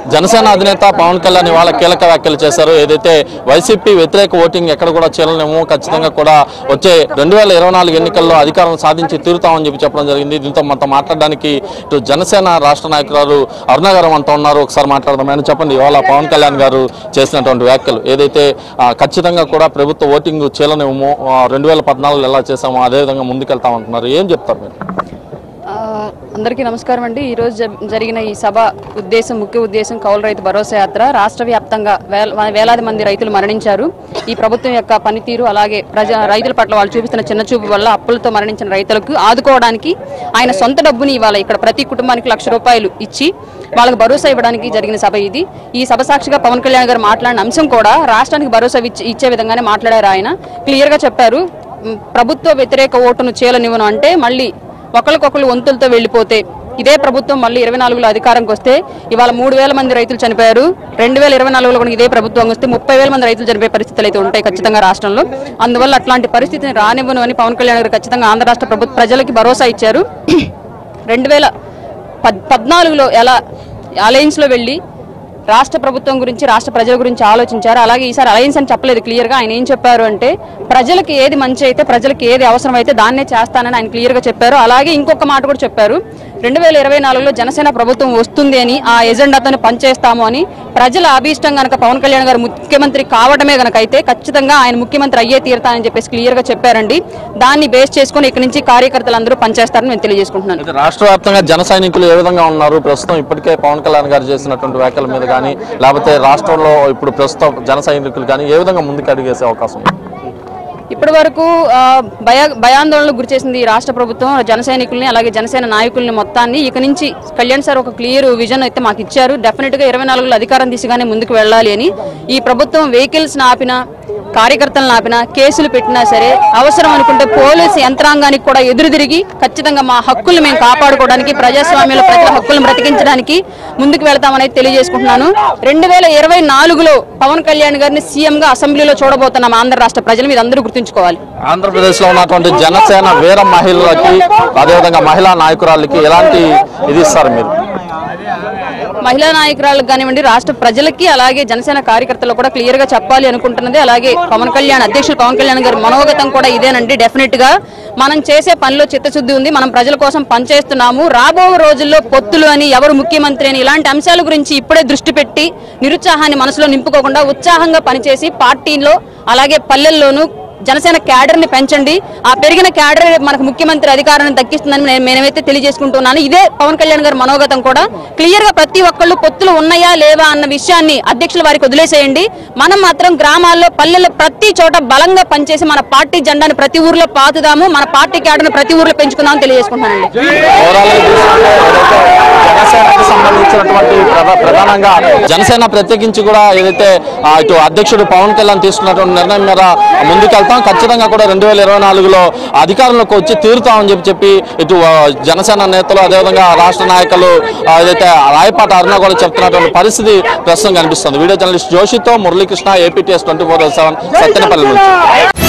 జనసేన అధినేత పవన్ కళ్యాణ్ ఇవాళ కీలక వ్యాఖ్యలు చేశారు ఏదైతే వైసీపీ వ్యతిరేక ఓటింగ్ ఎక్కడ కూడా చేయలేము ఖచ్చితంగా కూడా వచ్చే రెండు వేల ఇరవై నాలుగు ఎన్నికల్లో అధికారం సాధించి తీరుతామని చెప్పి చెప్పడం జరిగింది దీంతో మనతో మాట్లాడడానికి ఇటు జనసేన రాష్ట్ర నాయకురాలు అరుణ గారు మనతో ఉన్నారు ఒకసారి మాట్లాడదాం ఆయన చెప్పండి ఇవాళ పవన్ కళ్యాణ్ గారు చేసినటువంటి వ్యాఖ్యలు ఏదైతే ఆ, ఖచ్చితంగా కూడా ప్రభుత్వ ఓటింగ్ చేయలేమో రెండు వేల పద్నాలుగులో ఎలా చేసామో అదేవిధంగా ముందుకెళ్తామంటున్నారు ఏం చెప్తారు మీరు ఆ, అందరికీ నమస్కారం అండి ఈరోజు జ- జరిగిన ఈ సభ ఉద్దేశం ముఖ్య ఉద్దేశం కౌలు రైతు భరోసా యాత్ర రాష్ట్ర వ్యాప్తంగా వేల- వేలాది మంది రైతులు మరణించారు ఈ ప్రభుత్వం యొక్క పనితీరు అలాగే ప్రజా రైతుల పట్ల వాళ్ళు చూపిస్తున్న చిన్న చూపు వల్ల అప్పులతో మరణించిన రైతులకు ఆదుకోవడానికి ఆయన సొంత డబ్బుని ఇవాళ ఇక్కడ ప్రతి కుటుంబానికి లక్ష రూపాయలు ఇచ్చి వాళ్ళకి భరోసా ఇవ్వడానికి జరిగిన సభ ఇది ఈ సభ సాక్షిగా పవన్ కళ్యాణ్ గారు మాట్లాడిన అంశం కూడా రాష్ట్రానికి భరోసా ఇచ్చి- ఇచ్చే విధంగానే మాట్లాడారు ఆయన క్లియర్గా చెప్పారు "మ్, ప్రభుత్వ వ్యతిరేక ఓటును చేయలనివ్వను అంటే మళ్ళీ ఒకరికొకరు వంతులతో వెళ్ళిపోతే ఇదే ప్రభుత్వం మళ్ళీ ఇరవై నాలుగులో అధికారంకి వస్తే ఇవాళ మూడు వేల మంది రైతులు చనిపోయారు రెండు వేల ఇరవై నాలుగులో కూడా ఇదే ప్రభుత్వం వస్తే ముప్పై వేల మంది రైతులు చనిపోయే పరిస్థితులు అయితే ఉంటాయి ఖచ్చితంగా రాష్ట్రంలో అందువల్ల అట్లాంటి పరిస్థితిని రానివ్వను అని పవన్ కళ్యాణ్ గారు ఖచ్చితంగా ఆంధ్ర రాష్ట్ర ప్రభుత్వ ప్రజలకి భరోసా ఇచ్చారు రెండు వేల పద్ పద్నాలుగులో ఎలా అలయన్స్లో వెళ్ళి రాష్ట్ర ప్రభుత్వం గురించి రాష్ట్ర ప్రజల గురించి ఆలోచించారు అలాగే ఈసారి అలయన్స్ అని చెప్పలేదు క్లియర్గా ఆయన ఏం చెప్పారు అంటే ప్రజలకి ఏది మంచి అయితే ప్రజలకి ఏది అవసరం అయితే దాన్నే చేస్తానని ఆయన క్లియర్గా చెప్పారు అలాగే ఇంకొక మాట కూడా చెప్పారు రెండు వేల ఇరవై నాలుగులో జనసేన ప్రభుత్వం వస్తుంది అని ఆ ఎజెండాతో పనిచేస్తాము అని ప్రజల అభీష్టం గనక పవన్ కళ్యాణ్ గారు ముఖ్యమంత్రి కావడమే గనక అయితే ఖచ్చితంగా ఆయన ముఖ్యమంత్రి అయ్యే తీరుతానని చెప్పేసి క్లియర్గా చెప్పారండి దాన్ని బేస్ చేసుకుని ఇక్కడి నుంచి కార్యకర్తలందరూ పనిచేస్తారని నేను తెలియజేసుకుంటున్నాను అయితే రాష్ట్ర వ్యాప్తంగా జన సైనికులు ఏ విధంగా ఉన్నారు ప్రస్తుతం ఇప్పటికే పవన్ కళ్యాణ్ గారు చేసినటువంటి వ్యాఖ్యల మీద కానీ లేకపోతే రాష్ట్రంలో ఇప్పుడు ప్రస్తుతం జన సైనికులు కానీ ఏ విధంగా ముందుకు అడిగేసే అవకాశం ఉంది ఇప్పటి వరకు ఆ, భయ భయాందోళనకు గురి చేసింది ఈ రాష్ట్ర ప్రభుత్వం జన సైనికుల్ని అలాగే జనసేన నాయకుల్ని మొత్తాన్ని ఇక నుంచి కళ్యాణ్ సార్ ఒక క్లియర్ విజన్ అయితే మాకు ఇచ్చారు డెఫినెట్ గా ఇరవై నాలుగులో అధికారం దిశగానే ముందుకు వెళ్ళాలి అని ఈ ప్రభుత్వం వెహికల్స్ ఆపినా కార్యకర్తలను ఆపినా కేసులు పెట్టినా సరే అవసరం అనుకుంటే పోలీసు యంత్రాంగానికి కూడా ఎదురు తిరిగి ఖచ్చితంగా మా హక్కులు మేము కాపాడుకోవడానికి ప్రజాస్వామ్యంలో ప్రజల హక్కులను బ్రతికించడానికి ముందుకు వెళ్తామని తెలియజేసుకుంటున్నాను రెండు వేల ఇరవై నాలుగులో పవన్ కళ్యాణ్ గారిని సీఎం గా అసెంబ్లీలో చూడబోతున్నాం ఆంధ్ర రాష్ట్ర ప్రజలు మీరు అందరూ గుర్తుంచుకోవాలి ఆంధ్రప్రదేశ్ లో ఉన్నటువంటి జనసేన వీర మహిళలకి అదేవిధంగా మహిళా నాయకురాలకి ఎలాంటి ఇది ఇస్తారు మీరు మహిళా నాయకురాలకు కానివ్వండి రాష్ట్ర ప్రజలకి అలాగే జనసేన కార్యకర్తలు కూడా క్లియర్ గా చెప్పాలి అనుకుంటున్నది అలాగే పవన్ కళ్యాణ్ అధ్యక్షులు పవన్ కళ్యాణ్ గారి మనోగతం కూడా ఇదేనండి డెఫినెట్ గా మనం చేసే పనిలో చిత్తశుద్ధి ఉంది మనం ప్రజల కోసం పనిచేస్తున్నాము రాబో రోజుల్లో పొత్తులు అని ఎవరు ముఖ్యమంత్రి అని ఇలాంటి అంశాల గురించి ఇప్పుడే దృష్టి పెట్టి నిరుత్సాహాన్ని మనసులో నింపుకోకుండా ఉత్సాహంగా పనిచేసి పార్టీలో అలాగే పల్లెల్లోనూ జనసేన క్యాడర్ ని పెంచండి ఆ పెరిగిన క్యాడర్ మనకు ముఖ్యమంత్రి అధికారాన్ని దక్కిస్తుందని నేను నేనైతే తెలియజేసుకుంటున్నాను ఇదే పవన్ కళ్యాణ్ గారి మనోగతం కూడా క్లియర్ గా ప్రతి ఒక్కళ్ళు పొత్తులు ఉన్నాయా లేవా అన్న విషయాన్ని అధ్యక్షుల వారికి వదిలేసేయండి మనం మాత్రం గ్రామాల్లో పల్లెల్లో ప్రతి చోట బలంగా పనిచేసి మన పార్టీ జెండాని ప్రతి ఊర్లో పాతుదాము మన పార్టీ క్యాడర్ని ప్రతి ఊర్లో పెంచుకుందామని తెలియజేసుకుంటున్నానండి ఓవరాల్ గా చూసుకుంటే ఏదైతే జనసేనకి సంబంధించినటువంటి ప్రధా- ప్రధానంగా జనసేన ప్రత్యేకించి కూడా ఏదైతే ఆ, ఇటు అధ్యక్షుడు పవన్ కళ్యాణ్ తీసుకున్నటువంటి నిర్ణయం మీద ముందుకెళ్తాం ఖచ్చితంగా కూడా రెండు వేల ఇరవై నాలుగులో అధికారంలోకి వచ్చి తీరుతామని చెప్పి చెప్పి ఇటు ఆ, జనసేన నేతలు అదేవిధంగా రాష్ట్ర నాయకులు ఆ, ఏదైతే రాయపాటి అరుణ కూడా చెప్తున్నటువంటి పరిస్థితి ప్రస్తుతం కనిపిస్తుంది వీడియో జర్నలిస్ట్ జోషితో Muralikrishna APTS twenty four seven Sattenapalli నుంచి